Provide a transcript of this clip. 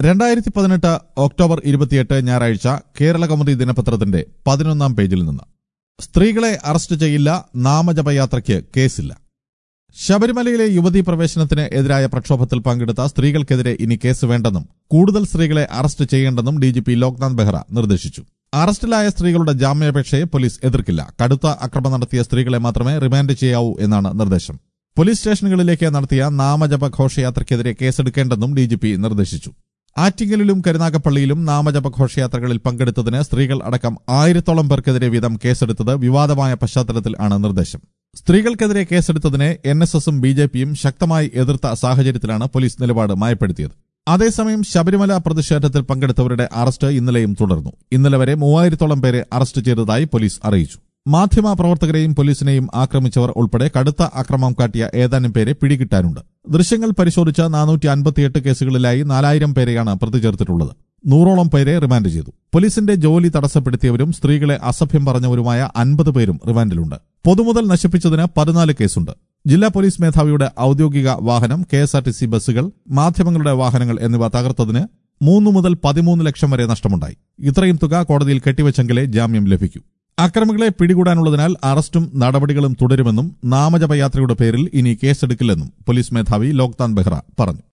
രണ്ടായിരത്തി പതിനെട്ട് ഒക്ടോബർ ഇരുപത്തിയെട്ട് ഞായറാഴ്ച കേരള കൗമുദി ദിനപത്രത്തിന്റെ പതിനൊന്നാം പേജിൽ നിന്ന് സ്ത്രീകളെ അറസ്റ്റ് ചെയ്യില്ല നാമജപയാത്രയ്ക്ക് കേസില്ല ശബരിമലയിലെ യുവതീ പ്രവേശനത്തിന് എതിരായ പ്രക്ഷോഭത്തിൽ പങ്കെടുത്ത സ്ത്രീകൾക്കെതിരെ ഇനി കേസ് വേണ്ടെന്നും കൂടുതൽ സ്ത്രീകളെ അറസ്റ്റ് ചെയ്യേണ്ടെന്നും ഡിജിപി ലോക്നാഥ് ബെഹ്റ നിർദ്ദേശിച്ചു അറസ്റ്റിലായ സ്ത്രീകളുടെ ജാമ്യാപേക്ഷയെ പോലീസ് എതിർക്കില്ല കടുത്ത അക്രമം നടത്തിയ സ്ത്രീകളെ മാത്രമേ റിമാൻഡ് ചെയ്യാവൂ എന്നാണ് നിർദ്ദേശം പോലീസ് സ്റ്റേഷനുകളിലേക്ക് നടത്തിയ നാമജപ ഘോഷയാത്രയ്ക്കെതിരെ കേസെടുക്കേണ്ടെന്നും ഡിജിപി നിർദ്ദേശിച്ചു ആറ്റിങ്ങലിലും കരുനാഗപ്പള്ളിയിലും നാമജപ ഘോഷയാത്രകളിൽ പങ്കെടുത്തതിന് സ്ത്രീകൾ അടക്കം ആയിരത്തോളം പേർക്കെതിരെ വീതം കേസെടുത്തത് വിവാദമായ പശ്ചാത്തലത്തിൽ ആണ് നിർദ്ദേശം സ്ത്രീകൾക്കെതിരെ കേസെടുത്തതിനെ എൻ എസ് എസും ബി ജെ പിയും ശക്തമായി എതിർത്ത സാഹചര്യത്തിലാണ് പോലീസ് നിലപാട് മയപ്പെടുത്തിയത് അതേസമയം ശബരിമല പ്രതിഷേധത്തിൽ പങ്കെടുത്തവരുടെ അറസ്റ്റ് ഇന്നലെയും തുടർന്നു ഇന്നലെ വരെ മൂവായിരത്തോളം പേരെ അറസ്റ്റ് ചെയ്തതായി പോലീസ് അറിയിച്ചു മാധ്യമ പ്രവർത്തകരെയും പോലീസിനെയും ആക്രമിച്ചവർ ഉൾപ്പെടെ കടുത്ത അക്രമം കാട്ടിയ ഏതാനും പേരെ പിടികിട്ടാനുണ്ട് ദൃശ്യങ്ങൾ പരിശോധിച്ച നാനൂറ്റി അൻപത്തിയെട്ട് കേസുകളിലായി നാലായിരം പേരെയാണ് പ്രതി ചേർത്തിട്ടുള്ളത് നൂറോളം പേരെ റിമാൻഡ് ചെയ്തു പോലീസിന്റെ ജോലി തടസ്സപ്പെടുത്തിയവരും സ്ത്രീകളെ അസഭ്യം പറഞ്ഞവരുമായ അൻപത് പേരും റിമാൻഡിലുണ്ട് പൊതുമുതൽ നശിപ്പിച്ചതിന് പതിനാല് കേസുണ്ട് ജില്ലാ പോലീസ് മേധാവിയുടെ ഔദ്യോഗിക വാഹനം K S R T C ബസ്സുകൾ മാധ്യമങ്ങളുടെ വാഹനങ്ങൾ എന്നിവ തകർത്തതിന് മൂന്ന് മുതൽ പതിമൂന്ന് ലക്ഷം വരെ നഷ്ടമുണ്ടായി ഇത്രയും തുക കോടതിയിൽ കെട്ടിവെച്ചെങ്കിലേ ജാമ്യം ലഭിക്കൂ അക്രമികളെ പിടികൂടാനുള്ളതിനാൽ അറസ്റ്റും നടപടികളും തുടരുമെന്നും നാമജപയാത്രയുടെ പേരിൽ ഇനി കേസെടുക്കില്ലെന്നും പോലീസ് മേധാവി ലോക്നാഥ് ബെഹ്റ പറഞ്ഞു